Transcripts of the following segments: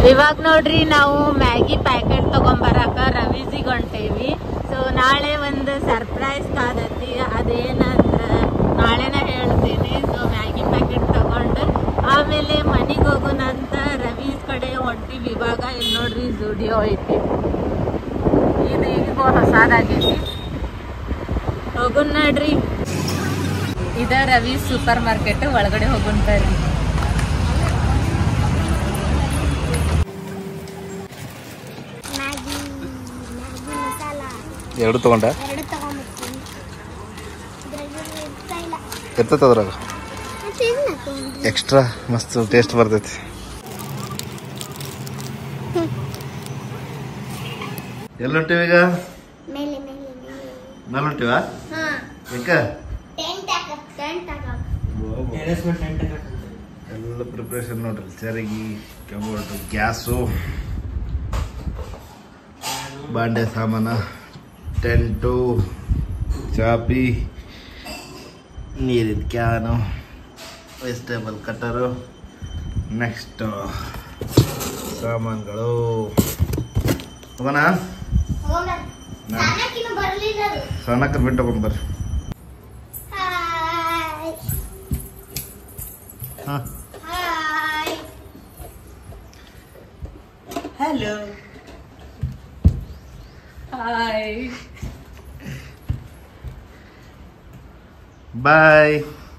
ಇವಾಗ ನೋಡ್ರಿ ನಾವು ಮ್ಯಾಗಿ ಪ್ಯಾಕೆಟ್ ತಗೊಂಬರಾಕ ರವೀಸಿಗೆ ಹೊಂಟೇವಿ ಸೊ ನಾಳೆ ಒಂದು ಸರ್ಪ್ರೈಸ್ ಕಾದತಿ ಅದೇನಂದ್ರ ನಾಳೆನ ಹೇಳ್ತೀನಿ ಸೊ ಮ್ಯಾಗಿ ಪ್ಯಾಕೆಟ್ ತಗೊಂಡು ಆಮೇಲೆ ಮನೆಗೆ ಹೋಗೋಣಂತ ರವೀಸ್ ಕಡೆ ಹೊಂಟಿವಿ ಇವಾಗ ಇಲ್ಲಿ ನೋಡ್ರಿ ಜುಡಿಯೋ ಐತಿ ಇದು ಈಗ ಹೊಸದಾಗೈತಿ ಹೋಗೋಣ ನೋಡ್ರಿ ಇದ ರವಿ ಸೂಪರ್ ಮಾರ್ಕೆಟ್ ಒಳಗಡೆ ಹೋಗೋಣ ಬರ್ರಿ ಮ್ಯಾಗಿ ಮ್ಯಾಗಿ ಮಸಾಲ ಎರಡು ತಗೊಂಡ ಎರಡು ತಗೊಂಡ್ಬಿಡ್ತೀನಿ ಇದ್ರಾಗ ಇರ್ತಾ ಇಲ್ಲ ಇರ್ತೈತೆ ಅದ್ರಾಗ ಮತ್ತೆ ಇದನ್ನ ತಗೊಂಡ್ರಿ ಎಕ್ಸ್ಟ್ರಾ ಮಸ್ತ್ ಟೇಸ್ಟ್ ಬರ್ತೈತಿ ಎಲ್ಲಿ ಹೊಂಟಿವಿ ಈಗ ಮೇಲೆ ಮೇಲೆ ಮೇಲೆ ಮೇಲೆ ಹೊಂಟಿವ ಹಾ ಯಾಕ ಟೆಂಟ್ ಹಾಕ ಟೆಂಟ್ ಹಾಕ ಎಲ್ಲ ಪ್ರಿಪ್ರೇಷನ್ ನೋಡ್ರಿ ಚರಗಿ ಕಬೋರ್ಡ್ ಗ್ಯಾಸು ಬಾಂಡೆ ಸಾಮಾನ ಟೆಂಟು ಚಾಪಿ ನೀರಿನ ಕ್ಯಾನು ವೆಜಿಟೇಬಲ್ ಕಟ್ಟರು ನೆಕ್ಸ್ಟ್ ಸಾಮಾನುಗಳು ಹೋಗೋಣ ಹೋಗೋಣ ಸಾನಕ್ಕಿನ್ನು ಬರಲಿಲ್ಲ ಅದು ಸಣ್ಣಕ್ಕರ್ ಬಿಟ್ಟು ಹೋಗೊಂಬರ್ರಿ ಹಾಯ್ ಹಾಂ ಹಾಯ್ ಹಾಯ್ ಬಾಯ್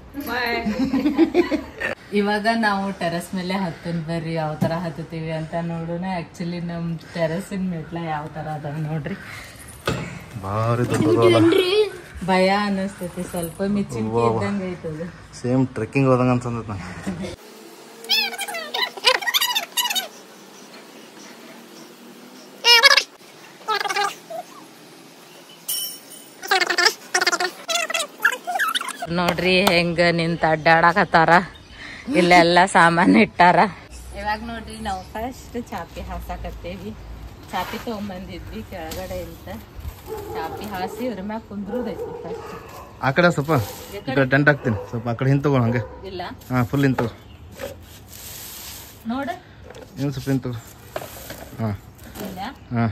ಇವಾಗ ನಾವು ಟೆರಸ್ ಮೇಲೆ ಹತ್ತನ್ ಬರ್ರಿ ಯಾವ ತರ ಹತ್ತುತ್ತೀವಿ ಅಂತ ನೋಡೋಣ ಆಕ್ಚುಲಿ ನಮ್ ಟೆರಸಿನ ಮೆಟ್ಲ ಯಾವ ತರ ಅದಾವ ನೋಡ್ರಿ ಭಾರಿ ದೊಡ್ಡದಲ್ಲ ಭಯ ಅನಿಸ್ತೈತಿ ಸ್ವಲ್ಪ ಮಿಚಿಂಕಿ ಇದ್ದಂಗ ಐತದ ಸೇಮ್ ಟ್ರೆಕ್ಕಿಂಗ್ ಹೋದಂಗ ಅನ್ಸಂದತ್ ನಂಗೆ ನೋಡ್ರಿ ಹೆಂಗ ನಿಂತ ಅಡ್ಡಾಡಕತ್ತಾರ ಇಲ್ಲೆಲ್ಲ ಸಾಮಾನ್ ಇಟ್ಟಾರ ಇವಾಗ ನೋಡ್ರಿ ನಾವು ಫಸ್ಟ್ ಚಾಪಿ ಹಾಸಾಕತ್ತೇವಿ ಚಾಪಿ ತಗೊಂಬಂದಿದ್ವಿ ಕೆಳಗಡೆ ಅಂತ ಚಾಪಿ ಹಾಸಿ ಅದ್ರ ಮ್ಯಾಗ ಕುಂದ್ರುದೈತಿ ಫಸ್ಟ್ ಆ ಕಡೆ ಸ್ವಲ್ಪ ಈ ಕಡೆ ಟೆಂಟ್ ಹಾಕ್ತೀನಿ ಸ್ವಲ್ಪ ಆ ಕಡೆ ಹಿಂದೆ ತಗೋ ಹಂಗೆ ಇಲ್ಲ ಹಾಂ ಫುಲ್ ಹಿಂದೆ ತಗೋ ನೋಡ ಇನ್ನು ಸ್ವಲ್ಪ ಹಿಂದೆ ತಗೋ ಹಾಂ ಇಲ್ಲ ಹಾಂ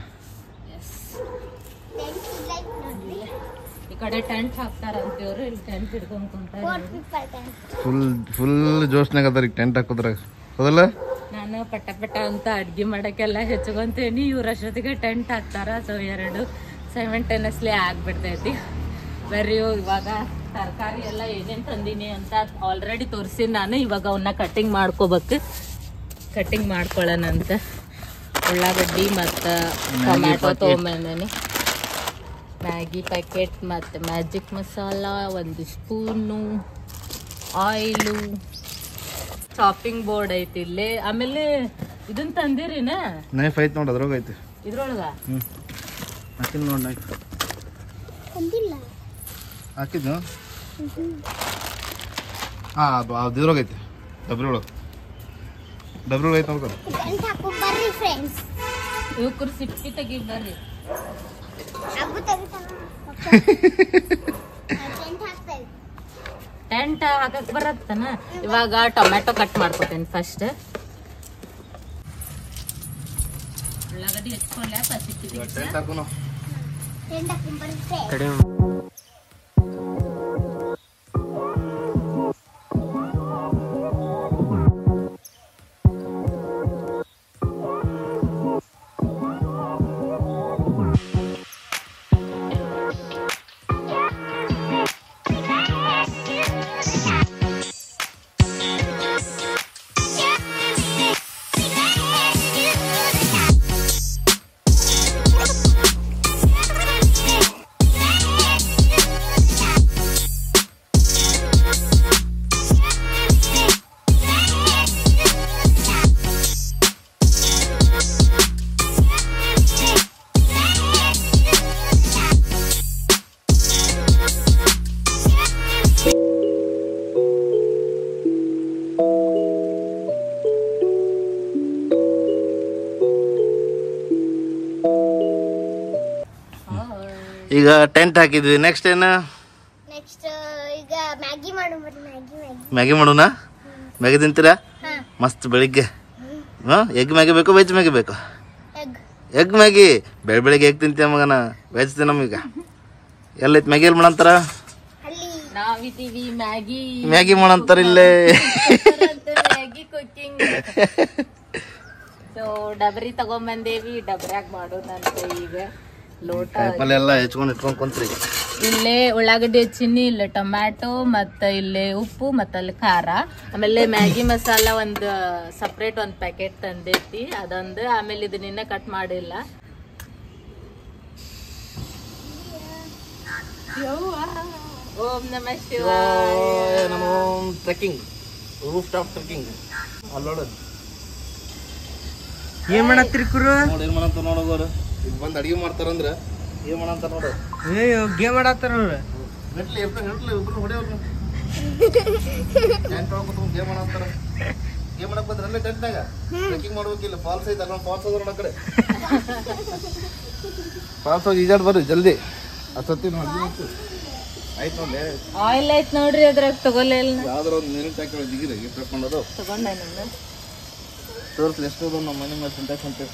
ಟೆಂಟ್ ಲೈಕ್ ನೋಡ್ರಿ ಈ ಕಡೆ ಟೆಂಟ್ ಹಾಕ್ತಾರ ಅಂತೇವ್ರು ಇಲ್ಲಿ ಟೆಂಟ್ ಹಿಡ್ಕೊಂಡ್ ಕುಂತಾರ four people tent full full ಜೋಶ್ನಾಗ ಅದ ಈಗ ಟೆಂಟ್ ಹಾಕೋದ್ರಾಗ ಹೌದಲ್ಲ ನಾನು ಪಟ ಪಟ ಅಂತ ಅಡ್ಗೆ ಮಾಡಕ್ಕೆಲ್ಲ ಹೆಚ್ಚಕೊಂತೇನಿ ಇವ್ರ ಅಷ್ಟೊತ್ತಿಗೆ ಟೆಂಟ್ ಹಾಕ್ತಾರ ಸೊ ಎರಡು ಸೈಮೆಂಟೇನಿಯಸ್ಲಿ ಆಗ್ಬಿಡ್ತೈತಿ ಬರ್ರಿ ಇವಾಗ ತರಕಾರಿ ಎಲ್ಲ ಏನೇನ್ ತಂದೀನಿ ಅಂತ ಆಲ್ರೆಡಿ ತೋರಿಸಿ ನಾನು ಇವಾಗ ಅವನ್ನ ಕಟ್ಟಿಂಗ್ ಮಾಡ್ಕೋಬೇಕು ಕಟ್ಟಿಂಗ್ ಮಾಡ್ಕೊಳ್ಳೋಣಂತ ಉಳ್ಳಾಗಡ್ಡಿ ಮತ್ತು ಟೊಮ್ಯಾಟೊ ತೊಗೊಂಬಂದೇನಿ ಮ್ಯಾಗಿ ಪ್ಯಾಕೆಟ್ ಮತ್ತು ಮ್ಯಾಜಿಕ್ ಮಸಾಲ ಒಂದು ಸ್ಪೂನು ಆಯಿಲು ಚಾಪಿಂಗ್ ಬೋರ್ಡ್ ಐತಿ ಇಲ್ಲಿ ಆಮೇಲೆ ಇದನ್ನ ತಂದಿರಿನ ನೈಫ್ ಐತೆ ನೋಡಿ ಅದ್ರಾಗ ಐತೆ ಇದ್ರೊಳಗ ಹ್ಞೂ ಹಾಕಿದ್ ನೋಡಿ ನೈಫ್ ಬಂದಿಲ್ಲ ಹಾಕಿದ್ನು ಹಾಂ ಅದು ಅದು ಇದ್ರಾಗ ಐತೆ ಡಬ್ರಿ ಒಳಗೆ ಡಬ್ರಿ ಒಳಗೆ ಐತೆ ನೋಡ್ಕೊಂಡು ಟೆಂಟ್ ಹಾಕೋ ಬರ್ರಿ ಫ್ರೆಂಡ್ಸ್ ಇವಕ್ಕರು ಸಿಪ್ಪಿ ತೆಗಿ ಬರ್ರಿ ಅಬ್ಬು ತೆಗಿತಾನ ಟೆಂಟ್ ಹಾಕ್ತಾ ಇದ್ವಿ ಟೆಂಟ್ ಹಾಕಕ್ ಬರತ್ತನ ಇವಾಗ ಟೊಮ್ಯಾಟೊ ಕಟ್ ಮಾಡ್ಕೊತೇನೆ ಫಸ್ಟ್ ಉಳ್ಳಾಗಡ್ಡಿ ಹೆಚ್ಕೊಂಡ್ಲ ಸಿಪ್ಪಿ ತೆಗಿಸ್ಲಾ? ಟೆಂಟ್ ಹಾಕೋನು ಟೆಂಟ್ ಹಾಕೊಂಡ್ ಬರ್ರಿ ಫ್ರೆಂಡ್ಸ್ ಈಗ ಟೆಂಟ್ ಹಾಕಿದ್ವಿ ನೆಕ್ಸ್ಟ್ ಏನು ನೆಕ್ಸ್ಟ್ ಈಗ ಮ್ಯಾಗಿ ಮಾಡು ಬರ್ರಿ ಮ್ಯಾಗಿ ಮ್ಯಾಗಿ ಮ್ಯಾಗಿ ಮಾಡೋಣ ಮ್ಯಾಗಿ ತಿಂತೀರಾ ಹಾ ಮಸ್ತ್ ಬೆಳಿಗ್ಗೆ ಹಾಂ ಎಗ್ ಮ್ಯಾಗಿ ಬೇಕು ವೆಜ್ ಮ್ಯಾಗಿ ಬೇಕು ಎಗ್ ಎಗ್ ಮ್ಯಾಗಿ ಬೆಳ ಬೆಳಿಗ್ಗೆ ಎಗ್ ತಿಂತೀಯ ಮಗನ ವೆಜ್ ತಿನ್ನಮೀಗ ಎಲ್ಲೈತೆ ಮ್ಯಾಗಿ ಎಲ್ಲಿ ಮಾಡಂತಾರ ಅಲ್ಲಿ ನಾವಿದೀವಿ ಮ್ಯಾಗಿ ಮ್ಯಾಗಿ ಮಾಡಂತಾರ ಇಲ್ಲೇ ಮ್ಯಾಗಿ ಕುಕಿಂಗ್ ಸೊ ಡಬರಿ ತಗೊಂಬಂದೇವಿ ಡಬ್ರ್ಯಾಗ ಮಾಡೋದಂತ ಈಗ ಲೋಟ ಕಾಯಿಪಲ್ಲೆ ಎಲ್ಲ ಹೆಚ್ಕೊಂಡು ಇಟ್ಕೊಂಡು ಕುಂತ್ರಿ ಈಗ ಇಲ್ಲೇ ಉಳ್ಳಾಗಡ್ಡಿ ಹೆಚ್ಚಿನಿ ಇಲ್ಲೇ ಟೊಮ್ಯಾಟೊ ಮತ್ತ ಇಲ್ಲೇ ಉಪ್ಪು ಮತ್ತ ಅಲ್ಲಿ ಖಾರ ಆಮೇಲೆ ಮ್ಯಾಗಿ ಮಸಾಲ ಒಂದು ಸಪ್ರೇಟ್ ಒಂದು ಪ್ಯಾಕೆಟ್ ತಂದೈತಿ ಅದೊಂದು ಆಮೇಲೆ ಇದನ್ನಿನ್ನ ಕಟ್ ಮಾಡಿಲ್ಲ ಓಂ ನಮ ಶಿವಾಯ ನಮ್ಮ ಟ್ರೆಕ್ಕಿಂಗ್ ರೂಫ್ ಟಾಪ್ ಟ್ರೆಕ್ಕಿಂಗ್ ಅಲ್ಲೋಡು ಏನ್ ಮಾಡತ್ತೀರಿ ಕುರು ನೋಡಿ ಏನು ಮಾಡಂತ ನೋಡೋಗೋರು ಇಲ್ಲಿ ಬಂದು ಅಡಿಗೆ ಮಾಡ್ತಾರಂದ್ರೆ ಏನು ಮಾಡಂತ ನೋಡು ಏ ಗೇಮ್ ಆಡತ್ತಾರ ಅವ್ರು ಗಟ್ಲಿ ಇರ್ತಾನೆ ಗಟ್ಲಿ ಇಬ್ರು ಹೊಡೆಯೋರು ಟ್ಯಾಂಕ್ ಒಳಗೆ ಕುತ್ಕೊಂಡು ಗೇಮ್ ಮಾಡಂತಾರ ಗೇಮ್ ಮಾಡಕ್ ಬಂದ್ರೆ ಅಲ್ಲೇ ಟೆಂಟ್ನಾಗ ಟ್ರೆಕ್ಕಿಂಗ್ ಮಾಡ್ಬೇಕಿಲ್ಲ ಫಾಲ್ಸ್ ಐತೆ ಅಲ್ಲೊಂದು ಫಾಲ್ಸ್ ಅದ ನೋಡ ಕಡೆ ಫಾಲ್ಸ್ ಹೋಗಿ ಈಜಾಡ್ ಬರ್ರಿ ಜಲ್ದಿ ಅಸತ್ತಿ ನೋಡಿ ಆಯ್ತು ನೋಡಿ ಆಯಿಲ್ ಐತ್ ನೋಡ್ರಿ ಅದ್ರಾಗ ತಗೊಲ್ಲ ಯಾವ್ದಾರ ಒಂದು ಮಿನಿಟ್ ಹಾಕಿ ಜಿಗಿರಿ ಗಿಫ್ಟ್ ಹಾಕೊಂಡದು ತಗೊಂಡ ನಾನು ತೋರಿಸ್ಲಿ ಎಷ್ಟು ಅದಾವ ನಮ್ಮ ಮನೆ ಮೇಲೆ ಸಿಂಟ್ಯಾಕ್ಸ್ ಅಂತ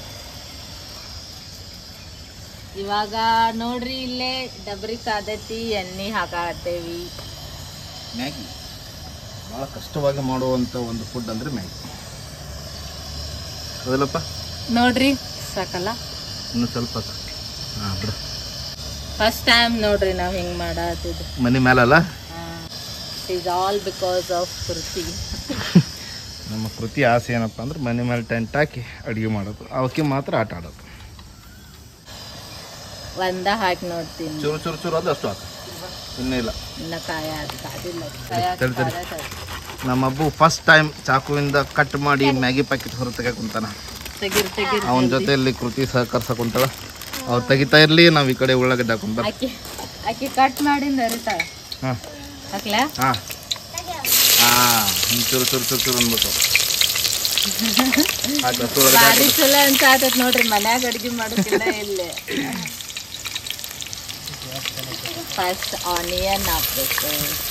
ಇವಾಗ ನೋಡ್ರಿ ಇಲ್ಲೇ ಡಬ್ರಿ ಕಾದೈತಿ ಎಣ್ಣೆ ಹಾಕಾತೇವಿ ಮ್ಯಾಗಿ ಭಾಳ ಕಷ್ಟವಾಗಿ ಮಾಡುವಂಥ ಒಂದು ಫುಡ್ ಅಂದರೆ ಮ್ಯಾಗಿ ಹೌದಲ್ಲಪ್ಪ ನೋಡ್ರಿ ಸಾಕಲ್ಲ ಇನ್ನು ಸ್ವಲ್ಪ ಹಾಂ ಬಿಡು ಫಸ್ಟ್ ಟೈಮ್ ನೋಡ್ರಿ ನಾವ್ ಹಿಂಗ್ ಮಾಡತ್ತಿದ್ದು ಮನೆ ಮೇಲಲ್ಲ is all because of Kriti ನಮ್ಮ ಕೃತಿ ಆಸೆ ಏನಪ್ಪ ಅಂದ್ರೆ ಮನೆ ಮೇಲೆ ಟೆಂಟ್ ಹಾಕಿ ಅಡುಗೆ ಮಾಡೋದು ಅವಕ್ಕೆ ಮಾತ್ರ ಆಟ ಆಡೋದು ಒಂದ ಹಾಕಿ ನೋಡ್ತೀನಿ ಚೂರು ಚೂರು ಚೂರು ಅದು ಅಷ್ಟು ಆತ ಇನ್ನೂ ಇಲ್ಲ ಇನ್ನ ಕಾಯ ಅದ್ ಕಾದಿಲ್ಲ ಕಾಯ ತಡಿ, ತಡಿ. ನಮ್ಮ ಅಬ್ಬು ಫಸ್ಟ್ ಟೈಮ್ ಚಾಕುವಿಂದ ಕಟ್ ಮಾಡಿ ಮ್ಯಾಗಿ ಪ್ಯಾಕೆಟ್ ಹೊರ ತೆಗಿಯಕ್ ಕುಂತಾನ ತೆಗಿರ್ ತೆಗಿರ್ ಅವನ ಜೊತೆಯಲ್ಲಿ ಕೃತಿ ಸಹಕರಿಸಕ್ ಕುಂತಾಳ ಅವ್ರು ತೆಗಿತಾ ಇರ್ಲಿ ನಾವು ಈ ಕಡೆ ಉಳ್ಳಾಗಡ್ಡೆ ಹಾಕೊಂತ ಆಕಿ ಆಕಿ ಕಟ್ ಮಾಡಿಂದ ಅರಿತಾಳ ಹಾಂ ಹಾಕ್ಲಾ ಹಾಂ ಹಾಂ ಹಿಂಗೆ ಚೂರು ಚೂರು ಚೂರು ಚೂರು ಅನ್ಬೇಕು ಆಯ್ತು ಅಷ್ಟು ಒಳಗಡೆ ಭಾರಿ ಚಲೋ ಅನ್ಸಾತೈತ್ ನೋಡ್ರಿ ಮನ್ಯಾಗ ಅಡ್ಗೆ ಮಾಡೋದಿಲ್ಲ ಇಲ್ಲೇ ಫಸ್ಟ್ ಆನಿಯನ್ ಹಾಕ್ಬೇಕು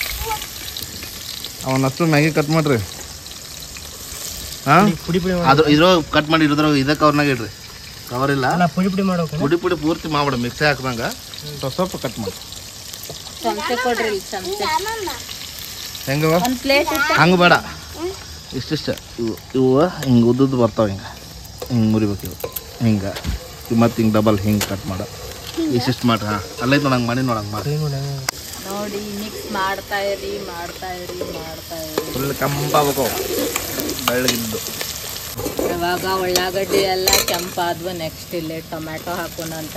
ಅವನಷ್ಟು ಮ್ಯಾಗಿ ಕಟ್ ಮಾಡ್ರಿ ಹಾಂ ಪುಡಿ ಪುಡಿ ಅದ್ರ ಇದ್ರೊಳಗೆ ಕಟ್ ಮಾಡಿ ಇದ್ರಾಗ ಇದಕ್ಕೆ ಅವ್ರನಾಗ ಇಡ್ರಿ ಕವರ್ ಇಲ್ಲ ಅಲ್ಲ ಪುಡಿ ಪುಡಿ ಮಾಡ್ಬೇಕು ಪುಡಿ ಪುಡಿ ಪೂರ್ತಿ ಮಾಡ್ಬಿಡ ಮಿಕ್ಸಿ ಹಾಕ್ದಂಗ ಸ್ವಲ್ಪ ಸ್ವಲ್ಪ ಕಟ್ ಮಾಡಿ ಚಮಚೆ ಕೊಡ್ರಿ ಇಲ್ಲಿ ಚಮಚೆ ಹೆಂಗವ ಒಂದ್ ಪ್ಲೇಟ್ ಹಂಗೆ ಬೇಡ ಇಷ್ಟಿಷ್ಟ ಇವು ಇವು ಹಿಂಗೆ ಉದ್ದುದ್ದು ಬರ್ತಾವೆ ಹಿಂಗೆ ಹಿಂಗೆ ಮುರಿಬೇಕು ಇವು ಹಿಂಗೆ ಇವು ಮತ್ತೆ ಹಿಂಗೆ ಡಬಲ್ ಹಿಂಗೆ ಕಟ್ ಮಾಡ ಇಷ್ಟಿಷ್ಟು ಮಾಡ್ರಿ ಹಾಂ ಅಲ್ಲೈತೆ ನೋಡಂಗೆ ಮಾಡಿ ನೋಡಂಗೆ ಮಾಡಿ ನೋಡಿ ಮಿಕ್ಸ್ ಮಾಡ್ತಾ ಇರಿ ಮಾಡ್ತಾ ಇರಿ ಮಾಡ್ತಾ ಇರಿ ಫುಲ್ ಕಂಪಾಗಬೇಕು ಬೆಳ್ಳಗಿದ್ದು ಇವಾಗ ಉಳ್ಳಾಗಡ್ಡಿ ಎಲ್ಲ ಕೆಂಪಾದ್ವು ನೆಕ್ಸ್ಟ್ ಇಲ್ಲಿ ಟೊಮ್ಯಾಟೊ ಹಾಕೋಣ ಅಂತ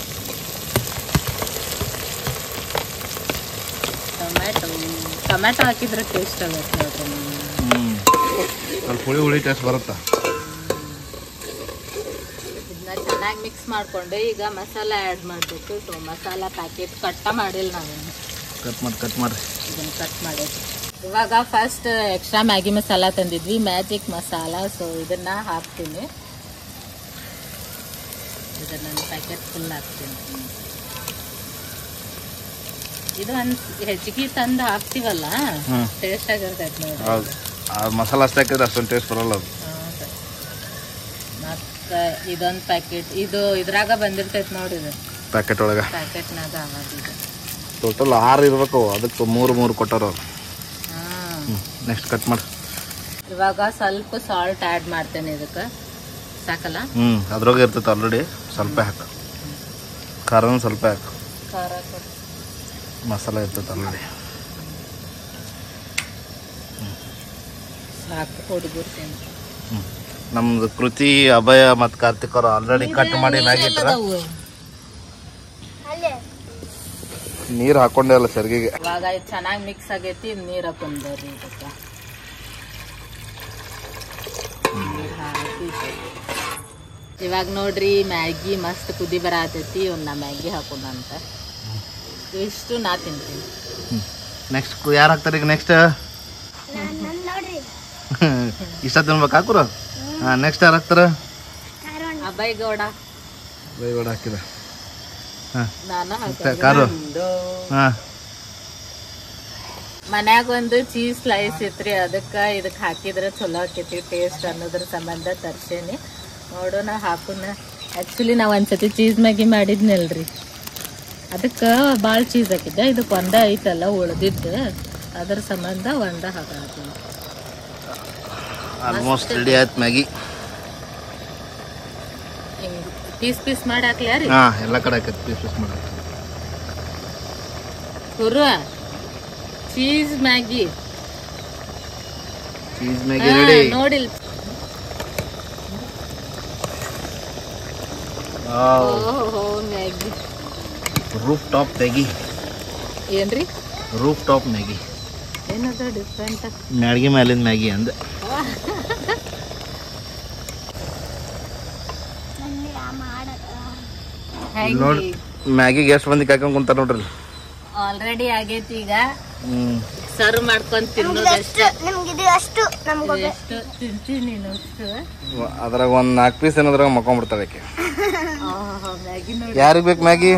ಟೊಮ್ಯಾಟೊ ಟೊಮ್ಯಾಟೊ ಹಾಕಿದ್ರೆ ಟೇಸ್ಟ್ ಆಗುತ್ತೆ ನೋಡ್ರಿ ಹ್ಞೂ ಸ್ವಲ್ಪ ಹುಳಿ ಹುಳಿ ಟೇಸ್ಟ್ ಬರುತ್ತಾ ಇದನ್ನ ಚೆನ್ನಾಗಿ ಮಿಕ್ಸ್ ಮಾಡ್ಕೊಂಡು ಈಗ ಮಸಾಲ ಆ್ಯಡ್ ಮಾಡಬೇಕು ಸೊ ಮಸಾಲ ಪ್ಯಾಕೆಟ್ ಕಟ್ಟ ಮಾಡಿಲ್ಲ ನಾವೇನು ಕಟ್ ಮಾಡಿ ಕಟ್ ಮಾಡಿರಿ ಇದನ್ನ ಕಟ್ ಮಾಡಿದ್ವಿ ಇವಾಗ ಫಸ್ಟ್ ಎಕ್ಸ್ಟ್ರಾ ಮ್ಯಾಗಿ ಮಸಾಲ ತಂದಿದ್ವಿ ಮ್ಯಾಜಿಕ್ ಮಸಾಲ ಸೊ ಇದನ್ನ ಹಾಕ್ತೀನಿ ಇದನ್ನ ಪ್ಯಾಕೆಟ್ ಫುಲ್ ಹಾಕ್ತೀನಿ ಇದು ಒಂದು ಹೆಚ್ಚಿಗೆ ತಂದು ಹಾಕ್ತಿವಲ್ಲ ಹ್ಮ್. ಟೇಸ್ಟ್ ಆಗಿರ್ತೈತೆ ನೋಡಿ ಹೌದು ಆ ಮಸಾಲ ಅಷ್ಟು ಹಾಕಿದ್ರೆ ಅಷ್ಟೊಂದು ಟೇಸ್ಟ್ ಬರಲ್ಲ ಅದು ಹೌದು. ಮತ್ತೆ ಇದೊಂದು ಪ್ಯಾಕೆಟ್ ಇದು ಇದ್ರಾಗ ಬಂದಿರ್ತೈತೆ ನೋಡಿ ಇದು ಪ್ಯಾಕೆಟ್ ಒಳಗೆ ಪ್ಯಾಕೆಟ್ನಾಗ ಆಗೋದಿದೆ ಟೋಟಲ್ ಆರು ಇರಬೇಕು ಅದಕ್ಕೆ ಮೂರು ಮೂರು ಕೊಟ್ಟಾರ ಅವ್ರು ಹಾಂ ಹ್ಞೂ ನೆಕ್ಸ್ಟ್ ಕಟ್ ಮಾಡಿ ಇವಾಗ ಸ್ವಲ್ಪ ಸಾಲ್ಟ್ ಆ್ಯಡ್ ಮಾಡ್ತೇನೆ ಇದಕ್ಕೆ ಸಾಕಲ್ಲ ಹ್ಞೂ ಅದ್ರಾಗೆ ಇರ್ತೈತೆ ಆಲ್ರೆಡಿ ಸ್ವಲ್ಪ ಹಾಕು ಖಾರನೂ ಸ್ವಲ್ಪ ಹಾಕು ಖಾರ ಕೊಡು. ಮಸಾಲ ಇರ್ತೈತೆ ಆಲ್ರೆಡಿ ಸಾಕು ಹುಡುಗಿರ್ತೀನಿ ಹ್ಞೂ ನಮ್ದು ಕೃತಿ ಅಭಯ ಮತ್ತು ಕಾರ್ತಿಕ್ ಅವರು ಆಲ್ರೆಡಿ ಕಟ್ ಮಾಡಿ ಮ್ಯಾಗಿ ಇಟ್ಟಾರ ಅಲ್ಲೇ ನೀರು ಹಾಕೊಂಡೆ ಅಲ್ಲ ಸೆರ್ಗಿಗೆ ಇವಾಗ ಇದು ಚೆನ್ನಾಗಿ ಮಿಕ್ಸ್ ಆಗೈತಿ ನೀರು ಹಾಕೊಂಡ್ಬರ್ರಿ ಇದಕ್ಕೆ ನೀರ್ ಹಾಕಿ. ಇವಾಗ ನೋಡ್ರಿ ಮ್ಯಾಗಿ ಮಸ್ತ್ ಕುದಿ ಬರತೈತಿ ಇವ್ನ ಮ್ಯಾಗಿ ಹಾಕೋಣ ಅಂತ ಇಷ್ಟು ನಾ ತಿಂತೀನಿ ನೆಕ್ಸ್ಟ್ ಯಾರು ಹಾಕ್ತಾರೆ ಈಗ ನೆಕ್ಸ್ಟ್ ನಾನ್ ನನ್ ನೋಡ್ರಿ ಇಷ್ಟ ತಿನ್ಬೇಕು ಹಾಕುರು ಹಾಂ ನೆಕ್ಸ್ಟ್ ಯಾರು ಹಾಕ್ತಾರೆ ಕಾರಣ ಅಬ್ಬಾಯಿ ಗೌಡ ಬೈಗೌಡ ಹಾಕಿದ ಹಾಂ ನಾನು ಹಾಕ ಕಾರು ಹಾಂ ಮನ್ಯಾಗ ಒಂದು ಚೀಸ್ ಸ್ಲೈಸ್ ಇತ್ರಿ ಅದಕ್ಕ ಇದಕ್ ಹಾಕಿದ್ರೆ ಚಲೋ ಆಕೈತಿ ಟೇಸ್ಟ್ ಅನ್ನೋದ್ರ ಸಂಬಂಧ ತರ್ಸೇನಿ ನೋಡೋಣ ಹಾಕೋಣ ಆಕ್ಚುಲಿ ನಾವ್ ಒಂದ್ಸತಿ ಚೀಸ್ ಮ್ಯಾಗಿ ಮಾಡಿದ್ನಲ್ರಿ ಅದಕ್ಕ ಭಾಳ ಚೀಸ್ ಹಾಕಿದ್ದೆ ಇದಕ್ಕೆ ಒಂದ ಐತಲ್ಲ ಉಳ್ದಿದ್ದು ಅದ್ರ ಸಂಬಂಧ ಒಂದ ಹಾಕತ್ತೀನಿ ಆಲ್ಮೋಸ್ಟ್ ರೆಡಿ ಆಯ್ತು ಮ್ಯಾಗಿ ಹಿಂಗ್ ಪೀಸ್ ಪೀಸ್ ಮಾಡಿ ಹಾಕ್ಲ್ಯಾ ರೀ ಹಾಂ ಎಲ್ಲ ಕಡೆ ಆಕೈತಿ ಪೀಸ್ ಪೀಸ್ ಮಾಡಿ ಹುರು cheese Maggi cheese Maggi ready ನೋಡಿಲ್ ಓಹೋ ಮ್ಯಾಗಿ ರೂಫ್ ಟಾಪ್ ಮ್ಯಾಗಿ ಏನ್ರಿ ರೂಫ್ ಟಾಪ್ ಮ್ಯಾಗಿ ಏನದ ಡಿಫ್ರೆಂಟ್ ಮ್ಯಾಡ್ಗಿ ಮ್ಯಾಲಿಂದ ಮ್ಯಾಗಿ ಅಂದೆ ನನಗೆ ಆ ಮಾಡಕ್ಕ ನೋಡಿ ಮ್ಯಾಗಿಗೆ ಎಷ್ಟು ಮಂದಿ ಕಾಯ್ಕೊಂಡ್ ಕುಂತಾರ ನೋಡ್ರಿ ಆಲ್ರೆಡಿ ಆಗೈತಿ ಈಗ ಹ್ಮ್ ಸರ್ವ್ ಮಾಡ್ಕೊಂಡ್ ತಿನ್ನೋದಷ್ಟೇ ನಮ್ಗೆ ಇದು ಅಷ್ಟು ನಮ್ಗೆ ಎಷ್ಟು ತಿಂತೀನಿ ನೀನು ಅಷ್ಟು ಅದ್ರಾಗ ಒಂದ್ ನಾಲ್ಕು ಪೀಸ್ ಏನಾದ್ರಾಗ ಮಕ್ಕೊಂಡ್ಬಿಡ್ತಾಳೆ ಆಕೆ ಮ್ಯಾಗಿ ನೋಡಿ ಯಾರಿಗ್ ಬೇಕು ಮ್ಯಾಗಿ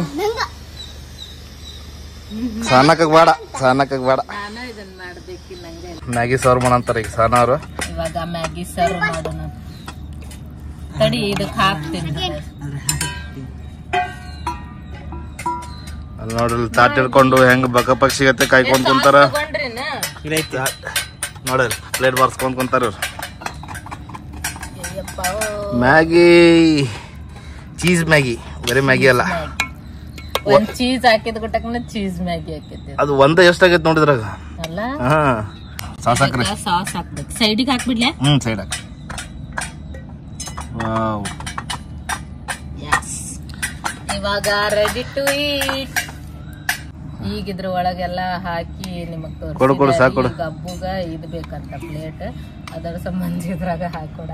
ಸಣ್ಣಕ್ಕಾಗ ಬೇಡ ಸಣ್ಣಕ್ಕಾಗ ಬೇಡ ನಾನು ಇದನ್ನ ಮಾಡ್ಬೇಕಿ ನಂಗೆ ಮ್ಯಾಗಿ ಸರ್ವ್ ಮಾಡಂತಾರ ಈಗ ಸಣ್ಣ ಅವ್ರು ಇವಾಗ ಮ್ಯಾಗಿ ಸರ್ವ್ ಮಾಡೋಣ ತಡಿ ಇದಕ್ಕೆ ಹಾಕ್ತೀನಿ ಅಲ್ಲಿ ನೋಡ್ರಿ ಇಲ್ಲಿ ತಾಟ್ ಹಿಡ್ಕೊಂಡು ಹೆಂಗ್ ಬಕ ಪಕ್ಷಿಗತ್ತೆ ಕಾಯ್ಕೊಂಡ್ ಕುಂತಾರ ತಗೊಂಡ್ರಿನ ಇದೈತಿ ನೋಡ್ರಿ ಪ್ಲೇಟ್ ಬಾರ್ಸ್ಕೊಂಡ್ ಕುಂತಾರ ಇವ್ರು ಅಯ್ಯಪ್ಪ ಮ್ಯಾಗಿ ಚೀಸ್ ಮ್ಯಾಗಿ ಬರೀ ಮ್ಯಾಗಿ ಅಲ್ಲ ಒಂದ್ ಚೀಸ್ ಹಾಕಿದ ಗುಟ್ಟಕ್ನ ಚೀಸ್ ಮ್ಯಾಗಿ ಹಾಕಿದ್ದೆ ಅದು ಒಂದ ಎಷ್ಟಾಗೈತೆ ನೋಡಿದ್ರಾಗ ಅಲ್ಲ ಹಾ ಸಾಸ್ ಹಾಕ್ರಿ ಸಾಸ್ ಹಾಕ್ಬೇಕು ಸೈಡಿಗೆ ಹಾಕ್ಬಿಡ್ಲೆ ಹ್ಮ್ ಸೈಡ್ ಹಾಕಿ ವಾವ್ ಇವಾಗ ರೆಡಿ ಟು ಈಟ್ ಈಗ ಇದ್ರ ಒಳಗೆಲ್ಲ ಹಾಕಿ ನಿಮಗ್ ಕೊಡು, ಕೊಡು, ಸಾಕ್ ಕೊಡು. ತೋರಿಸಿದೆ ಗಬ್ಬುಗ ಇದು ಬೇಕಂತ ಪ್ಲೇಟ್ ಅದರ ಸಂಬಂಧ ಇದ್ರಾಗ ಹಾಕೊಡ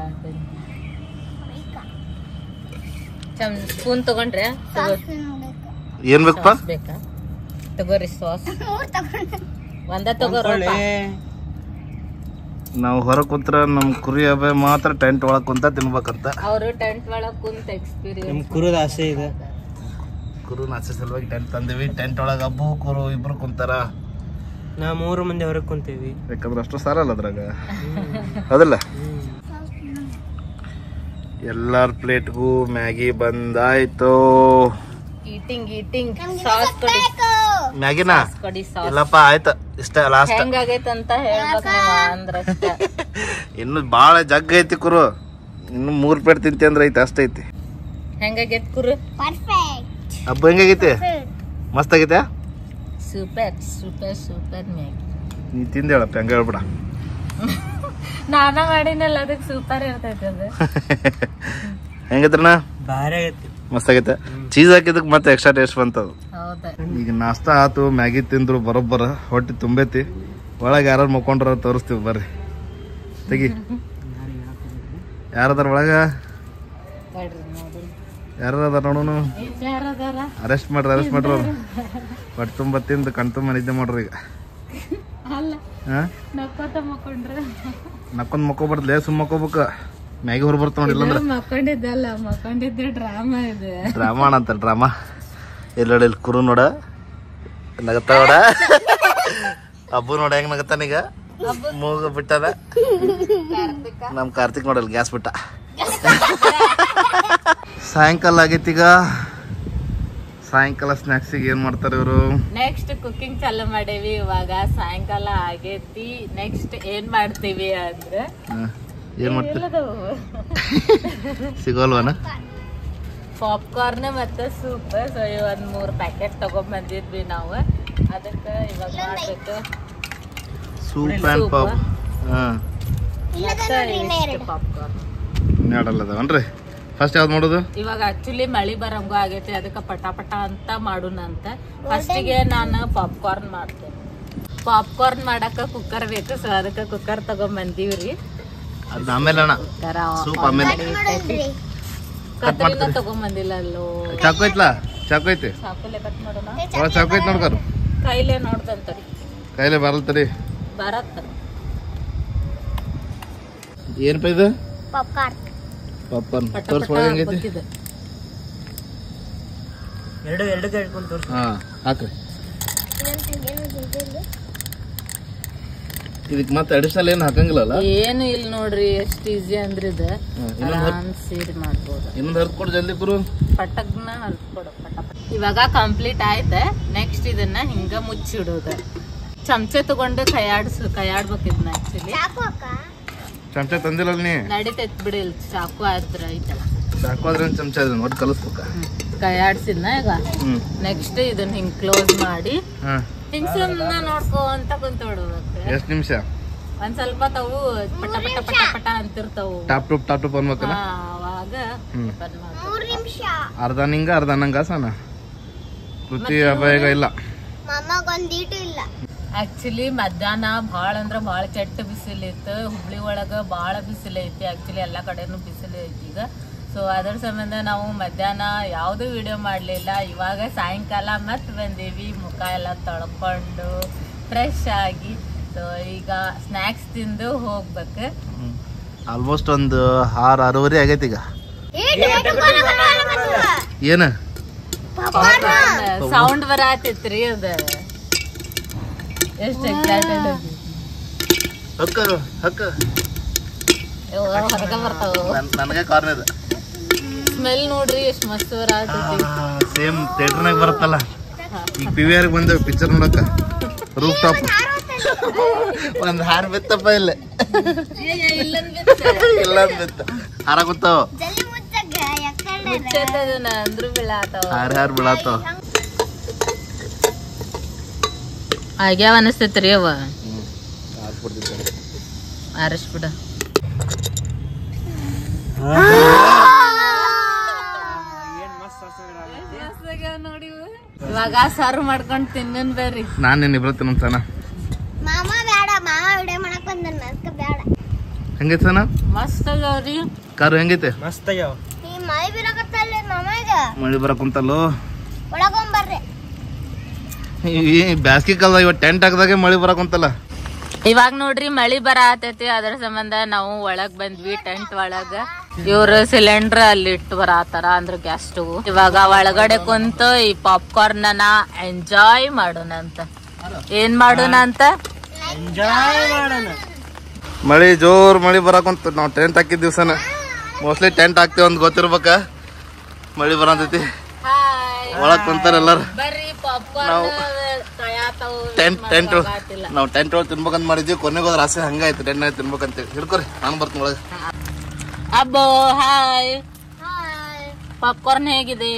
ಚಮ್ ಸ್ಪೂನ್ ತಗೊಂಡ್ರೆ ತಗೋ ಏನ್ ಬೇಕಪ್ಪ ಸಾಸ್ ಬೇಕಾ ತಗೋರಿ ಸಾಸ್ ಮೂರ್ ತಗೊಂಡು ಒಂದ ತಗೋರಪ್ಪ ನಾವು ಹೊರ ಕುಂತ್ರ ನಮ್ ಕುರಿ ಅಬೆ ಮಾತ್ರ ಟೆಂಟ್ ಒಳಗ್ ಕುಂತ ತಿನ್ಬೇಕಂತ ಅವರು ಟೆಂಟ್ ಒಳಗ್ ಕುಂತ ನಮ್ ಎಕ್ಸ್ಪೀರಿಯನ್ಸ್ ಕುರುದ ಆಸೆ ಇದೆ ಕುರು ನಾಚೆ ಸಲುವಾಗಿ ಟೆಂಟ್ ತಂದಿವಿ ಟೆಂಟ್ ಒಳಗ ಅಬ್ಬು ಕುರು ಇಬ್ರು ಕುಂತಾರ ನಾ ಮೂರು ಮಂದಿ ಹೊರಗೆ ಕುಂತೀವಿ ಯಾಕಂದ್ರೆ ಅಷ್ಟು ಸಾರಲ್ಲ ಅದ್ರಾಗ ಹೌದಲ್ಲ ಎಲ್ಲಾರ ಪ್ಲೇಟ್ಗೂ ಮ್ಯಾಗಿ ಬಂದಾಯ್ತು ಈಟಿಂಗ್ ಈಟಿಂಗ್ ಸಾಸ್ ಕೊಡಿ ಮ್ಯಾಗಿನ ಕೊಡಿ ಸಾಸ್ ಇಲ್ಲಪ್ಪ ಆಯ್ತು ಇಷ್ಟ ಲಾಸ್ಟ್ ಹೆಂಗಾಗೈತಂತ ಹೇಳ್ಬೇಕು ನೀವು ಅಂದ್ರಷ್ಟೇ ಇನ್ನು ಬಾಳ ಜಗ್ ಐತಿ ಕುರು ಇನ್ನು ಮೂರ್ ಪ್ಲೇಟ್ ತಿಂತಿ ಅಂದ್ರೆ ಐತಿ ಅಷ್ಟೈತಿ ಹೆಂಗಾಗೈತ್ ಕುರು ಪರ್ಫೆಕ್ಟ್ ಹಬ್ಬ ಹೆಂಗಾಗೈತಿ ಮಸ್ತ್ ಆಗೈತೆ ಸೂಪರ್ ಸೂಪರ್ ಸೂಪರ್ ಮ್ಯಾಗಿ ನೀ ತಿಂದ ಹೇಳಪ್ಪ ಹಂಗ ಹೇಳ್ಬಿಡ ನಾನ ಮಾಡಿನಲ್ಲ ಅದಕ್ಕೆ ಸೂಪರ್ ಇರ್ತೈತೆ ಅದು ಹೆಂಗೈತ್ರಣ್ಣ ಭಾರಿ ಆಗೈತಿ ಮಸ್ತ್ ಆಗೈತೆ ಚೀಸ್ ಹಾಕಿದಕ್ ಮತ್ತೆ ಎಕ್ಸ್ಟ್ರಾ ಟೇಸ್ಟ್ ಬಂತದು ಹೌದಾ ಈಗ ನಾಷ್ಟಾ ಆತು ಮ್ಯಾಗಿ ತಿಂದ್ರು ಬರೋಬ್ಬರ ಹೊಟ್ಟೆ ತುಂಬೈತಿ ಒಳಗೆ ಯಾರು ಮಕ್ಕೊಂಡ್ರ ತೋರಿಸ್ತೀವಿ ಬರ್ರಿ ತೆಗಿ ಯಾರದಾರ ಒಳಗ ಬೇಡ್ರಿ ನೋಡಿ ಯಾರು ಅದಾರ ನೋಡೋನು ಯಾರದಾರ ಅರೆಸ್ಟ್ ಮಾಡ್ರಿ ಅರೆಸ್ಟ್ ಮಾಡ್ರಿ ಅವ್ರು ಹೊಟ್ಟೆ ತುಂಬ ತಿಂದು ಕಣ್ ತುಂಬ ನಿದ್ದೆ ಮಾಡ್ರಿ ಈಗ ಅಲ್ಲ ಹಾ ನಕ್ಕೋತ ಮಕ್ಕೊಂಡ್ರೆ ನಕ್ಕೊಂಡ್ ಮಕ್ಕೋಬಾರ್ದು ಸುಮ್ ಮಕ್ಕೋಬೇಕ ಮ್ಯಾಗಿ ಹೊರ ಬರ್ತಾವ ನೋಡಿ ಇಲ್ಲಂದ್ರ ಮಕ್ಕೊಂಡಿದ್ದಲ್ಲ ಮಕ್ಕೊಂಡಿದ್ದೆ ಡ್ರಾಮಾ ಇದೆ ಡ್ರಾಮಾ ಅಂತ ಡ್ರಾಮಾ ಇಲ್ಲ ನೋಡಿ ಇಲ್ಲಿ ಕುರು ನೋಡ ನಗತ್ತ ನೋಡ ಅಬ್ಬು ನೋಡ ಹೆಂಗ್ ನಗತ್ತಾನೀಗ ಮೂಗ ಬಿಟ್ಟದ ನಮ್ ಕಾರ್ತಿಕ್ ನೋಡಲ್ ಗ್ಯಾಸ್ ಬಿಟ್ಟ ಸಾಯಂಕಾಲ ಆಗೈತೀಗ ಸಾಯಂಕಾಲ ಸ್ನ್ಯಾಕ್ಸಿಗೆ ಏನ್ ಮಾಡ್ತಾರೆ ಇವರು ನೆಕ್ಸ್ಟ್ ಕುಕಿಂಗ್ ಚಾಲು ಮಾಡೇವಿ ಇವಾಗ ಸಾಯಂಕಾಲ ಆಗೈತಿ ನೆಕ್ಸ್ಟ್ ಏನ್ ಮಾಡ್ತೀವಿ ಅಂದ್ರೆ ಏನ್ ಮಾಡ್ತೀರಿ ಎಲ್ಲದವು ಸಿಗೋಲ್ವನ ಪಾಪ್ಕಾರ್ನ್ ಮತ್ತೆ ಸೂಪ್ ಸೊ ಒಂದ್ ಮೂರ್ ಪ್ಯಾಕೆಟ್ ತಗೊಂಡ್ ಬಂದಿದ್ವಿ ನಾವು ಅದಕ್ಕೆ ಇವಾಗ ಮಾಡ್ಬೇಕು ಸೂಪ್ ಅಂಡ್ ಪಾಪ್ ಹಾ ಮತ್ತೆ ಇಷ್ಟು ಪಾಪ್ಕಾರ್ನ್ ನಾಡಲ್ಲ ಅದಾವನ್ರಿ ಫಸ್ಟ್ ಯಾವ್ದು ಮಾಡೋದು ಇವಾಗ ಆಕ್ಚುಲಿ ಮಳಿ ಬರಂಗು ಆಗೈತಿ ಅದಕ್ಕೆ ಪಟ ಪಟ ಅಂತ ಮಾಡೋಣ ಅಂತ ಫಸ್ಟಿಗೆ ನಾನು ಪಾಪ್ಕಾರ್ನ್ ಮಾಡ್ತೇನೆ ಪಾಪ್ಕಾರ್ನ್ ಮಾಡಕ ಕುಕ್ಕರ್ ಬೇಕು ಸೊ ಅದಕ್ಕೆ ಕುಕ್ಕರ್ ತಗೊಂಡ್ ಬಂದೀವ್ರಿ ಅದ್ ಆಮೇಲೆ ಅಣ್ಣ ಕುಕ್ಕರ್ ಸೂಪ್ ಆಮೇಲೆ ಕತ್ತರಿನ ತಗೊಂಡ್ ಬಂದಿಲ್ಲ ಅಲ್ಲೋ ಚಾಕು ಐತ್ಲಾ ಚಾಕು ಐತಿ ಚಾಕುಲೆ ಕಟ್ ಮಾಡೋಣ ಒಳ ಚಾಕು ಐತಿ ನೋಡ್ಕರು ಕೈಲೇ ನೋಡ್ದಂತರಿ ಕೈಲೇ ಬರಲ್ತರಿ ಬರತ್ತ ಏನಪ್ಪ ಇದು ಪಾಪ್ಕಾರ್ನ್ ಪಾಪ್ಕಾರ್ನ್ ಪಟ ತೋರ್ಸ್ ಪಟ ಒಳಗೆ ಹೆಂಗೈತಿ ಬಗ್ಗಿದೆ. ಎರಡು ಎರಡು ಕಟ್ಕೊಂಡು ತೋರ್ಸು ಹಾ ಹಾಕ್ರಿ ಇದಕ್ ಮತ್ತೆ ಅಡಿಷನಲ್ ಏನು ಹಾಕಂಗಿಲ್ಲಲ್ಲ ಏನು ಇಲ್ಲ ನೋಡ್ರಿ ಎಷ್ಟ್ ಈಸಿ ಅಂದ್ರೆ ಇದು ಆರಾಮ್ ಸೇರಿ ಮಾಡ್ಬೋದು ಇನ್ನೊಂದು ಹರ್ದ್ ಕೊಡು ಜಲ್ದಿ ಕುರು ಪಟಕ್ನ ಹರ್ಕೊಡು ಪಟ ಪಟ. ಇವಾಗ ಕಂಪ್ಲೀಟ್ ಆಯ್ತು ನೆಕ್ಸ್ಟ್ ಇದನ್ನ ಹಿಂಗ ಮುಚ್ಚಿಡೋದು ಚಮಚೆ ತಗೊಂಡು ಕೈಯಾಡ್ಸ್ ಕೈಯಾಡ್ಬೇಕು ಇದನ್ನ ಆಕ್ಚುಲಿ ಸಾಕು ಅಕ್ಕ ಚಮಚ ತಂದಿಲ್ಲ ನೀ ನಡಿತೈತ್ ಬಿಡಿ ಇಲ್ಲಿ ಚಾಕು ಆದ್ರ ಐತಲ್ಲ ಸಾಕು ಆದ್ರೆ ಒಂದ್ ಚಮಚ ಅದನ್ನ ಒಟ್ಟು ಕಲಿಸ್ಬೇಕ ಕೈಯಾಡ್ಸಿದ್ನ ಈಗ ಹ್ಮ್ ನೆಕ್ಸ್ಟ್ ಇದನ್ನ ಹಿಂಗ್ ಕ್ಲೋಸ್ ಮಾಡಿ ಹಾ ಹಿಂಗ್ ಸುಮ್ನ ನೋಡ್ಕೋ ಅಂತ ಕುಂತ ಬಿಡ್ಬೇಕು ಎಷ್ಟ್ ನಿಮಿಷ ಒಂದ್ ಸ್ವಲ್ಪ ತಾವು ಪಟ ಪಟ ಪಟ ಪಟ ಅಂತಿರ್ತಾವು ಟಾಪ್ ಟುಪ್ ಟಾಪ್ ಟುಪ್ ಅನ್ಬೇಕಲ್ಲ ಹಾ, ಅವಾಗ ಹ್ಮ್. open ಮಾಡ್ಬೇಕು. ಮೂರ್ ನಿಮಿಷ ಅರ್ಧ ನಿಂಗ ಅರ್ಧ ನಂಗ ಸನ ಕೃತಿ ಅಭಯಗ ಇಲ್ಲ ಮಮ್ಮಗೊಂದ್ ಈಟು ಇಲ್ಲ ಆಕ್ಚುಲಿ ಮಧ್ಯಾಹ್ನ ಭಾಳ ಅಂದ್ರ ಭಾಳ ಕೆಟ್ಟ ಬಿಸಿಲು ಇತ್ತು ಹುಬ್ಳಿ ಒಳಗ ಭಾಳ ಬಿಸಿಲು ಐತಿ ಆಕ್ಚುಲಿ ಎಲ್ಲಾ ಕಡೆನೂ ಬಿಸಿಲು ಐತಿ ಈಗ ಸೊ ಅದ್ರ ಸಂಬಂಧ ನಾವು ಮಧ್ಯಾಹ್ನ ಯಾವ್ದು ವಿಡಿಯೋ ಮಾಡ್ಲಿಲ್ಲ ಇವಾಗ ಸಾಯಂಕಾಲ ಮತ್ ಬಂದೀವಿ ಮುಖ ಎಲ್ಲ ತೊಳ್ಕೊಂಡು ಫ್ರೆಶ್ ಆಗಿ ಸೊ ಈಗ ಸ್ನ್ಯಾಕ್ಸ್ ತಿಂದು ಹೋಗ್ಬೇಕು ಆಲ್ಮೋಸ್ಟ್ ಒಂದು ಆರು ಆರೂವರೆ ಆಗೈತಿ ಈಗ ಏನ ಸೌಂಡ್ ಬರತೈತ್ರಿ ಅದ ಎಷ್ಟು ಎಕ್ಸೈಟೆಡ್ ಹಕ್ಕ ಹಕ್ಕ ಹೊರಗ ಬರ್ತಾವ ನನಗೆ ಕಾರ್ನದ ಸ್ಮೆಲ್ ನೋಡ್ರಿ ಎಷ್ಟ್ ಮಸ್ತ್ ಬರತೈತಿ ಸೇಮ್ ಥಿಯೇಟರ್ನಾಗ ಬರುತ್ತಲ್ಲ ಈಗ ಪಿ ವಿ ಆರ್ ಬಂದೇವ್ ಪಿಕ್ಚರ್ ನೋಡಕ್ಕ ರೂಫ್ ಟಾಪ್ ಒಂದ್ ಹಾರ್ ಬಿತ್ತಪ್ಪ ಇಲ್ಲ ಇಲ್ಲ ಅಂದ್ ಬಿತ್ತ ಹಾರ ಗೊತ್ತಾವ ಜಲ್ದಿ ಮುಚ್ಚಕ್ಕ ಯಾಕಂದ್ರೆ ಮುಚ್ಚೈತದನ ಅಂದ್ರು ಬೀಳಾತಾವ ಹಾರ್ ಹಾರ್ ಬೀಳಾತಾವ ಆಗ್ಯಾವ ಅನಸ್ತೈತ್ರಿ ಅವ ಹಾಕ್ಬಿಡ್ತಿದ್ದೆ ಆರಿಸ್ಬಿಡ ಇವಾಗ ಸರ್ವ್ ಮಾಡ್ಕೊಂಡ್ ತಿನ್ನನ್ ಬರ್ರಿ ನಾನ್ ನಿನ್ನ ಇಬ್ರು ತಿನ್ನಂತಾನ ಮಾಮ ಬೇಡ ಮಾಮ ವಿಡಿಯೋ ಮಾಡಕ್ ಬಂದನ್ ಅದಕ್ಕೆ ಬೇಡ ಹೆಂಗೈತೆ ಸನ ಮಸ್ತ್ ಆಗ್ಯಾವ್ರಿ ಕಾರು ಹೆಂಗೈತೆ ಮಸ್ತ್ ಆಗ್ಯಾವ ಈ ಮಳೆ ಬೀರಕತ್ತಲ್ಲ ಮಾಮ ಈಗ ಮಳಿ ಬರಕ್ ಕುಂತಲ್ಲೋ ಒಳಗೊಂಬರ್ರಿ ಈ ಬ್ಯಾಸ್ಗಿ ಕಾಲದಾಗ ಇವತ್ತು ಟೆಂಟ್ ಹಾಕದಾಗೆ ಮಳಿ ಬರಕ್ ಕುಂತಲ್ಲ ಇವಾಗ ನೋಡ್ರಿ ಮಳಿ ಬರ ಆತೈತಿ ಅದ್ರ ಸಂಬಂಧ ನಾವು ಒಳಗ್ ಬಂದ್ವಿ ಟೆಂಟ್ ಒಳಗ ಇವ್ರು ಸಿಲಿಂಡರ್ ಅಲ್ಲಿ ಇಟ್ಟು ಬರಾತಾರ ಅಂದ್ರ ಗ್ಯಾಸ್ ಸ್ಟವ್ ಇವಾಗ ಒಳಗಡೆ ಕುಂತು ಈ ಪಾಪ್ಕಾರ್ನ್ ನ ಎಂಜಾಯ್ ಮಾಡೋಣ ಅಂತ ಏನ್ ಮಾಡೋಣ ಅಂತ ಎಂಜಾಯ್ ಮಾಡೋಣ ಮಳಿ ಜೋರ್ ಮಳಿ ಬರಕ್ ಕುಂತ ನಾವು ಟೆಂಟ್ ಹಾಕಿದ್ ದಿವ್ಸನ ಮೋಸ್ಟ್ಲಿ ಟೆಂಟ್ ಹಾಕ್ತೇವೆ ಅಂತ ಗೊತ್ತಿರ್ಬೇಕ ಮಳಿ ಬರತೈತಿ ಒಳಗ್ ಕುಂತಾರ ಎಲ್ಲಾರು ಬರ್ರಿ ಪಾಪ್ಕಾರ್ನ್ ಟೆಂಟ್ ಟೆಂಟ್ ನಾವು ಟೆಂಟ್ ಒಳಗೆ ತಿನ್ಬೇಕಂತ ಮಾಡಿದ್ವಿ ಕೊನೆಗೆ ಹೋದ್ರ ಆಸೆ ಹಂಗಾಯ್ತು ಟೆಂಟ್ ನಾಗ ತಿನ್ಬೇಕಂತ ಹಿಡ್ಕೊರಿ ನಾನು ಬರ್ತೀನಿ ಒಳಗೆ ಅಬ್ಬೋ ಹಾಯ್ ಪಾಪ್ಕಾರ್ನ್ ಹೇಗಿದೆ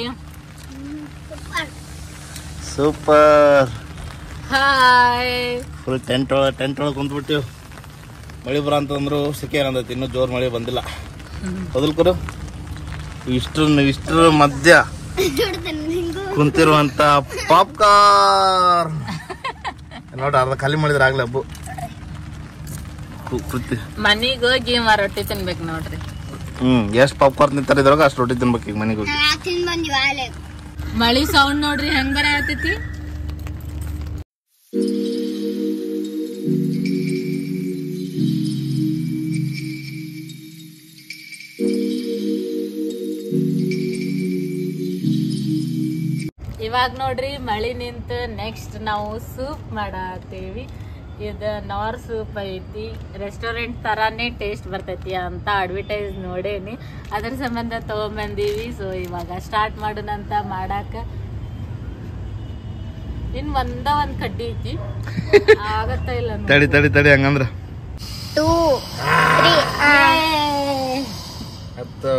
ಸೂಪರ್ ಹಾಯ್ ಫುಲ್ ಟೆಂಟ್ ಒಳಗೆ ಟೆಂಟ್ ಒಳಗೆ ಕುಂತ್ಬಿಟ್ಟಿವ್ ಮಳಿ ಬರ ಅಂತಂದ್ರು ಸಿಕ್ಕೇ ಏನಂದೈತಿ ಇನ್ನೂ ಜೋರ್ ಮಳಿ ಬಂದಿಲ್ಲ ಹೌದಲ್ಕರು ಇಷ್ಟ್ರ ಇಷ್ಟ್ರ ಮಧ್ಯ ಕುಂತಿರುವಂತ ಪಾಪ್ಕಾರ್ನ್ ನೋಡ್ರಿ ಅರ್ಧ ಖಾಲಿ ಮಾಡಿದ್ರೆ ಆಗ್ಲಿ ಹಬ್ಬು ಕು- ಕೃತಿ ಮನಿಗ್ ಹೋಗಿ ಮ ರೊಟ್ಟಿ ತಿನ್ಬೇಕು ನೋಡ್ರಿ ಹ್ಮ್ ಎಷ್ಟ್ ಪಾಪ್ಕಾರ್ನ್ ತಿಂತಾರೆ ಇದ್ರಾಗ ಅಷ್ಟು ರೊಟ್ಟಿ ತಿನ್ಬೇಕು ಈಗ ಮನೆಗೆ ಹೋಗಿ ತಿಂದ್ ಬಂದಿವಿ ಆಲೆ ಮಳಿ ಸೌಂಡ್ ನೋಡ್ರಿ ಹೆಂಗ್ ಬರ ಆತೈತಿ ಇವಾಗ ನೋಡ್ರಿ ಮಳಿ ನಿಂತು ನೆಕ್ಸ್ಟ್ ನಾವು ಸೂಪ್ ಮಾಡತ್ತೀವಿ ಇದು ನಾರ್ ಸೂಪ್ ಐತಿ ರೆಸ್ಟೋರೆಂಟ್ ತರಾನೇ ಟೇಸ್ಟ್ ಬರ್ತೈತಿ ಅಂತ ಅಡ್ವರ್ಟೈಸ್ ನೋಡೇನಿ ಅದ್ರ ಸಂಬಂಧ ತಗೊಂಬಂದೀವಿ ಸೊ ಇವಾಗ ಸ್ಟಾರ್ಟ್ ಮಾಡೋಣ ಅಂತ ಮಾಡಾಕ ಇನ್ ಒಂದ ಒಂದ್ ಕಡ್ಡಿ ಐತಿ ಆಗತ್ತ ಇಲ್ಲ ನೋಡು. ತಡಿ ತಡಿ ತಡಿ ಹಂಗಂದ್ರ ಟೂ ತ್ರೀ ಹತ್ತು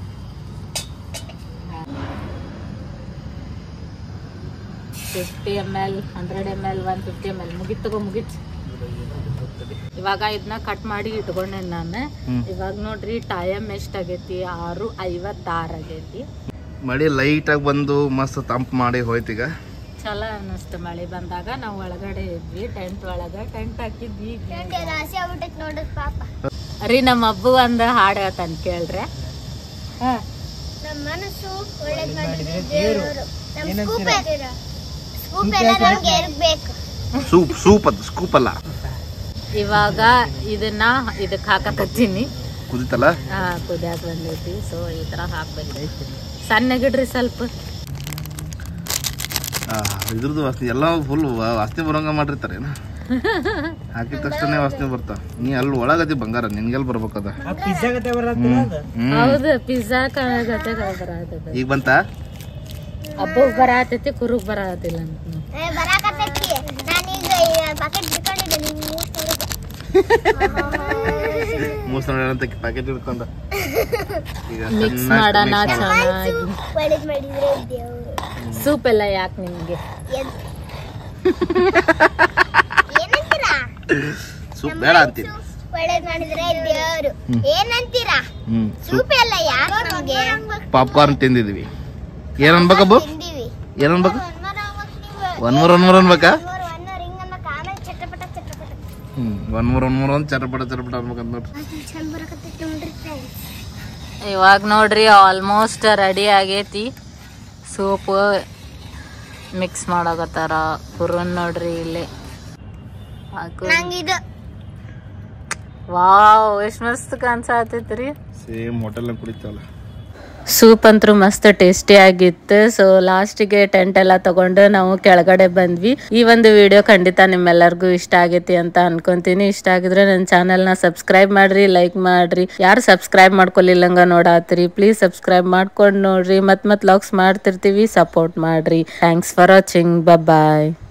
fifty M L hundred M L one fifty M L ಮುಗಿತ್ ತಗೋ ಮುಗಿತ್ ಇವಾಗ ಇದನ್ನ ಕಟ್ ಮಾಡಿ ಇಟ್ಕೊಂಡೆ ನಾನು ಹ್ಮ್. ಇವಾಗ ನೋಡ್ರಿ ಟೈಮ್ ಎಷ್ಟಾಗೈತಿ ಆರು ಐವತ್ತಾರು ಆಗೈತಿ ಮಳಿ ಲೈಟ್ ಆಗಿ ಬಂದು ಮಸ್ತ್ ತಂಪ್ ಮಾಡಿ ಹೋಯ್ತೀಗ ಚಲೋ ಅನ್ನಿಸ್ತು ಮಳೆ ಬಂದಾಗ ನಾವು ಒಳಗಡೆ ಇದ್ವಿ ಟೆಂಟ್ ಒಳಗ ಟೆಂಟ್ ಹಾಕಿದ್ವಿ ರಾಶಿ ಆಗ್ಬಿಟ್ಟೈತ್ ನೋಡ್ರಿ ಪಾಪ ರೀ ನಮ್ಮ ಅಬ್ಬು ಒಂದು ಹಾಡು ಹೇಳ್ತಾನೆ ಕೇಳ್ರೆ ನಮ್ಮ ಮನಸ್ಸು ಒಳ್ಳೇದ್ ಮಾಡಿದ್ರೆ ದೇವರು ನಮ್ ಸ್ಕೂಪ್ ಸ್ಕೂಪ್ ಎಲ್ಲ ನಮ್ಗೆ ಇರ್ಬೇಕು ಸೂಪ್ ಸೂಪ್ ಅದು ಸ್ಕೂಪ್ ಅಲ್ಲ ಇವಾಗ ಇದನ್ನ ಇದಕ್ಕೆ ಹಾಕಕತ್ತೀನಿ ಕುದಿತಲ್ಲ ಹಾ ಕುದಿಯಾಕ ಬಂದೈತಿ ಸೊ ಈ ತರ ಹಾಕ್ಬೇಕು ಸಣ್ಣಗಿಡ್ರಿ ಸ್ವಲ್ಪ ಆ, ಇದ್ರದ್ದು ವಾಸ್ತಿ ಎಲ್ಲ ಫುಲ್ ವಾಸ್ತಿ ಬರೋಂಗ ಮಾಡಿರ್ತಾರೆ ಹಾಕಿದ ತಕ್ಷಣ ವಾಸನೆ ಬರ್ತಾ ನೀ ಅಲ್ಲಿ ಒಳಗದಿ ಬಂಗಾರ ನಿನ್ಗೆಲ್ ಬರ್ಬೇಕದ ಆ ಪಿಜ್ಜಾ ಗತೆ ಬರತ್ತಲ್ಲ ಅದು ಹ್ಮ್ ಹೌದು ಪಿಜ್ಜಾ ಗತೆ ಬರತೈತಿ ಈಗ ಬಂತ ಹಬ್ಬಗ್ ಬರತೈತಿ ಕುರುಗ್ ಬರತಿಲ್ಲ ಅಂತ ಏ, ಬರಾಕತ್ತೈತಿ ನಾನೀಗ ಬಕೆಟ್ ಬಿಟ್ಕೊಂಡಿದ್ದೆ ನೀನ್ ಮೂಸ್ ನೋಡಂತ ಪ್ಯಾಕೆಟ್ ಹಿಡ್ಕೊಂಡ ಈಗ ಮಿಕ್ಸ್ ಚೆನ್ನಾಗ್ ಮಾಡೋಣ mix ಮಾಡು. ಚೆನ್ನಾಗಿ ಒಳ್ಳೇದ್ ಮಾಡಿದ್ರೆ ದೇವ್ರು ಸೂಪ್ ಎಲ್ಲ ಯಾಕೆ ನಿಮ್ಗೆ ಎದ್- ಏನಂತೀರಾ ಸೂಪ್ ಬೇಡ ಅಂತೀನಿ ಒಳ್ಳೇದ್ ಮಾಡಿದ್ರೆ ದೇವ್ರು ಏನಂತೀರಾ ಹ್ಮ್ ಸೂಪ್ ಎಲ್ಲ ಯಾಕೆ ನಮ್ಗೆ ಪಾಪ್ಕಾರ್ನ್ ತಿಂದಿದ್ವಿ ಏನ್ ಅನ್ಬೇಕಬ್ಬು ತಿಂದೀವಿ ಏನ್ ಅನ್ಬೇಕು ಒನ್ಮರ ಆಗ್ಬೇಕು ನೀವು. ಒಂದ್ ಮೂರ್ ಒಂದ್ ಮೂರ್ ಅನ್ಬೇಕಾ ಒನ್ಮರ ಒನ್ಮರ ಹಿಂಗ್ ಅನ್ನಕ್ ಆಮೇಲೆ ಚಟಪಟ ಚಟಪಟ ಹ್ಮ್ ಒಂದ್ ಮೂರ್ ಒಂದ್ ಮೂರ್ ಒಂದ್ ಚಟಪಟ ಚಟಪಟ ಅನ್ಬೇಕಂತ ನೋಡ್ರಿ ಅದು ಚಂದ ಬರಕತ್ತೈತಿ ನೋಡ್ರಿ friends. ಇವಾಗ ನೋಡ್ರಿ ಆಲ್ಮೋಸ್ಟ್ ರೆಡಿ ಆಗೈತಿ ಸೂಪ್ ಮಿಕ್ಸ್ ಮಾಡಕತ್ತಾರ ಕುರುನ್ ನೋಡ್ರಿ ಇಲ್ಲಿ ಹಾಕು ನಂಗಿದು ವಾವ್ ಎಷ್ಟ್ ಮಸ್ತ್ ಕಾಣ್ಸಾತೈತ್ರಿ ಸೇಮ್ ಹೋಟೆಲ್ ಕುಡಿತಾವಲ್ಲ ಸೂಪ್ ಅಂತೂ ಮಸ್ತ್ ಟೇಸ್ಟಿ ಆಗಿತ್ತು ಸೊ ಲಾಸ್ಟಿಗೆ ಟೆಂಟ್ ಎಲ್ಲ ತಗೊಂಡು ನಾವು ಕೆಳಗಡೆ ಬಂದ್ವಿ ಈ ಒಂದು ವಿಡಿಯೋ ಖಂಡಿತ ನಿಮ್ಮೆಲ್ಲರಿಗೂ ಇಷ್ಟ ಆಗೈತಿ ಅಂತ ಅನ್ಕೊಂತೀನಿ ಇಷ್ಟ ಆಗಿದ್ರೆ ನನ್ನ ಚಾನೆಲ್ನ ಸಬ್ಸ್ಕ್ರೈಬ್ ಮಾಡ್ರಿ ಲೈಕ್ ಮಾಡ್ರಿ ಯಾರು ಸಬ್ಸ್ಕ್ರೈಬ್ ಮಾಡ್ಕೊಲಿಲ್ಲಂಗ ನೋಡಾತ್ರಿ ಪ್ಲೀಸ್ ಸಬ್ಸ್ಕ್ರೈಬ್ ಮಾಡ್ಕೊಂಡು ನೋಡ್ರಿ ಮತ್ ಮತ್ ಲಾಗ್ಸ್ ಮಾಡ್ತಿರ್ತೀವಿ ಸಪೋರ್ಟ್ ಮಾಡ್ರಿ ಥ್ಯಾಂಕ್ಸ್ ಫಾರ್ ವಾಚಿಂಗ್ ಬಾಯ್